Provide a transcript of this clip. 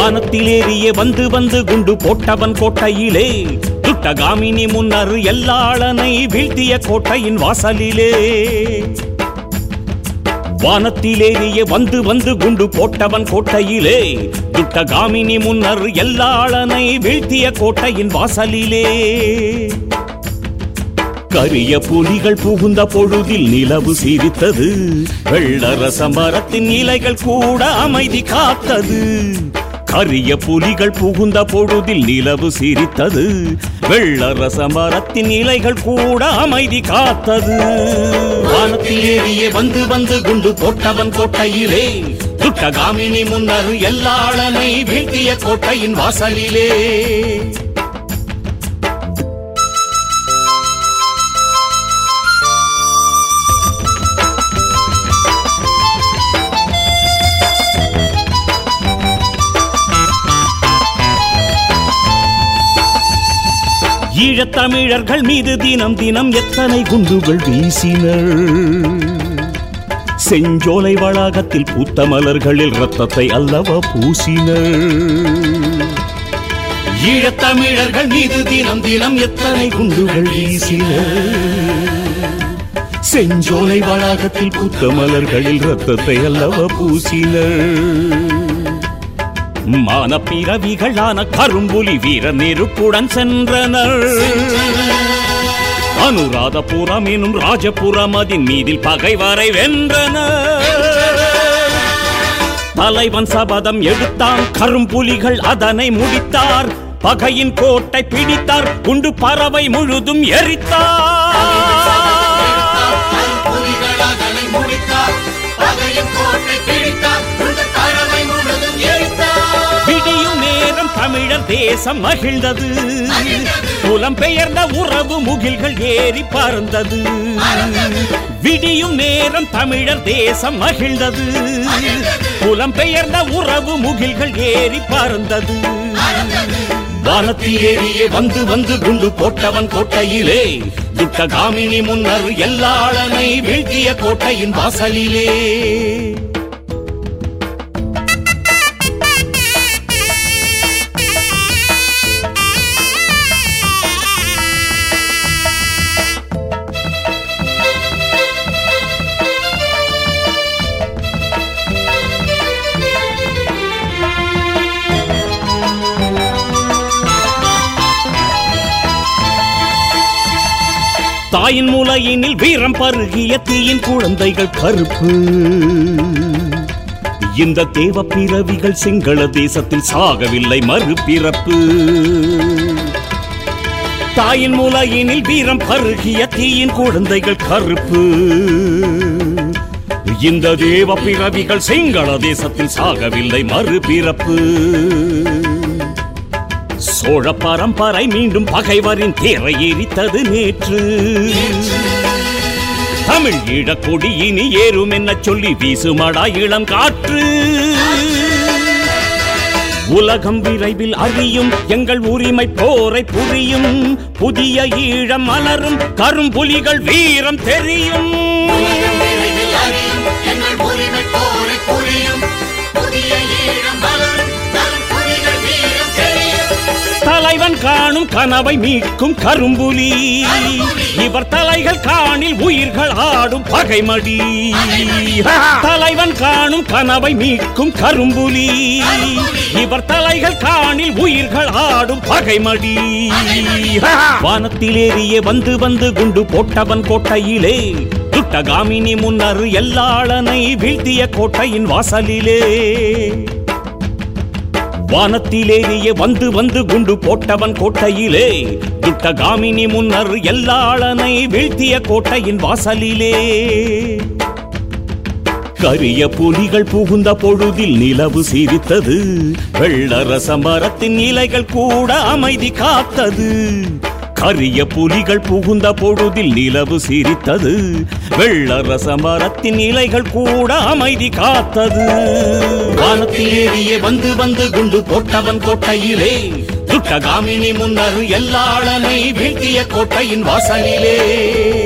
வானத்திலேறியே வந்து வந்து குண்டு போட்டவன் கோட்டையிலே துட்டகாமினி முன்னர் எல்லாளனை வீழ்த்திய கோட்டையின் வாசலிலே வானத்திலேறியே வந்து வந்து குண்டு போட்டவன் கோட்டையிலே துட்டகாமினி முன்னர் எல்லாளனை வீழ்த்திய கோட்டையின் வாசலிலே கரிய புலிகள் புகுந்த பொழுதில் நிலவு சிரித்தது வெள்ளரச மரத்தின் இலைகள் கூட அமைதி காத்தது கரிய புலிகள் புகுந்த பொழுதில் நிலவு சிரித்தது வெள்ளரச மரத்தின் இலைகள் கூட அமைதி காத்தது வானத்தில் ஏறியே வந்து வந்து குண்டு போட்டவன் கோட்டையிலே துட்டகாமினி முன்னர் எல்லாளனை வீழ்த்திய கோட்டையின் வாசலிலே ஈழத்தமிழர்கள் மீது தினம் தினம் எத்தனை குண்டுகள் வீசினர் செஞ்சோலை வளாகத்தில் பூத்த மலர்களில் ரத்தத்தை அல்லவா பூசினர் ஈழத்தமிழர்கள் மீது தினம் தினம் எத்தனை குண்டுகள் வீசினர் செஞ்சோலை வளாகத்தில் பூத்த மலர்களில் ரத்தத்தை அல்லவா பூசினர் மான பிறவிகளான கரும்புலி வீரர் நெருப்புடன் சென்றனர் அனுராதபுரம் எனும் ராஜபுரம் அதன் மீதில் பகைவரை வென்றனர் தலைவன் சபதம் எடுத்தான் கரும்புலிகள் அதனை முடித்தார் பகையின் கோட்டை பிடித்தார் குண்டு பறவை முழுதும் எரித்தார் புலிகள் அதனை முடித்தார் பகையின் கோட்டை பிடித்தார் உள்ள பறவை முழுதும் எரித்தார் விடியும் நேரம் தமிழர் தேசம் மகிழ்ந்தது புலம்பெயர்ந்த உறவு முகில்கள் ஏறி பறந்தது விடியும் நேரம் தமிழர் தேசம் மகிழ்ந்தது புலம்பெயர்ந்த உறவு முகில்கள் ஏறி பறந்தது வானத்தில் ஏறியே வந்து வந்து குண்டு போட்டவன் கோட்டையிலே துட்டகாமினி முன்னர் எல்லாளனை வீழ்த்திய கோட்டையின் வாசலிலே தாயின் மூலையினில் வீரம் பருகிய தீயின் குழந்தைகள் கருப்பு இந்த தேவ பிறவிகள் சிங்கள தேசத்தில் சாகவில்லை மறுபிறப்பு தாயின் மூலையினில் வீரம் பருகிய தீயின் குழந்தைகள் கருப்பு இந்த தேவ பிறவிகள் சிங்கள தேசத்தில் சாகவில்லை மறுபிறப்பு சோழ பரம்பரை மீண்டும் பகைவரின் தேரை எரித்தது நேற்று தமிழ் ஈழக்கொடி இனி ஏறும் என்ன சொல்லி வீசுமடா இளம் காற்று உலகம் விரைவில் அறியும் எங்கள் உரிமை போரை புரியும் புதிய ஈழம் மலரும் கரும்புலிகள் வீரம் தெரியும் விரைவில் அறியும் எங்கள் உரிமை போரை புரியும் புதிய ஈழம் வளரும் தரும் புலிகள் வீரம் தெரியும் தலைவன் காணும் கனவை மீட்கும் கரும்புலி இவர் தலைகள் காணில் உயிர்கள் ஆடும் பகைமடி தலைவன் காணும் கனவை மீட்கும் கரும்புலி இவர் தலைகள் காணில் உயிர்கள் ஆடும் பகைமடி வானத்திலேறியே வந்து வந்து குண்டு போட்டவன் கோட்டையிலே துட்டகாமினி முன்னர் எல்லாளனை வீழ்த்திய கோட்டையின் வாசலிலே வானத்திலேறியே வந்து வந்து குண்டு போட்டவன் கோட்டையிலே துட்டகாமினி முன்னர் எல்லாளனை வீழ்த்திய கோட்டையின் வாசலிலே கரிய புலிகள் புகுந்த பொழுதில் நிலவு சிரித்தது வெள்ளரச மரத்தின் இலைகள் கூட அமைதி காத்தது கரிய புலிகள் புகுந்த பொழுதில் நிலவு சிரித்தது வெள்ளரச மரத்தின் இலைகள் கூட அமைதி காத்தது வானத்தில் ஏறியே வந்து வந்து குண்டு போட்டவன் கோட்டையிலே துட்டகாமினி முன்னர் எல்லாளனை வீழ்த்திய கோட்டையின் வாசலிலே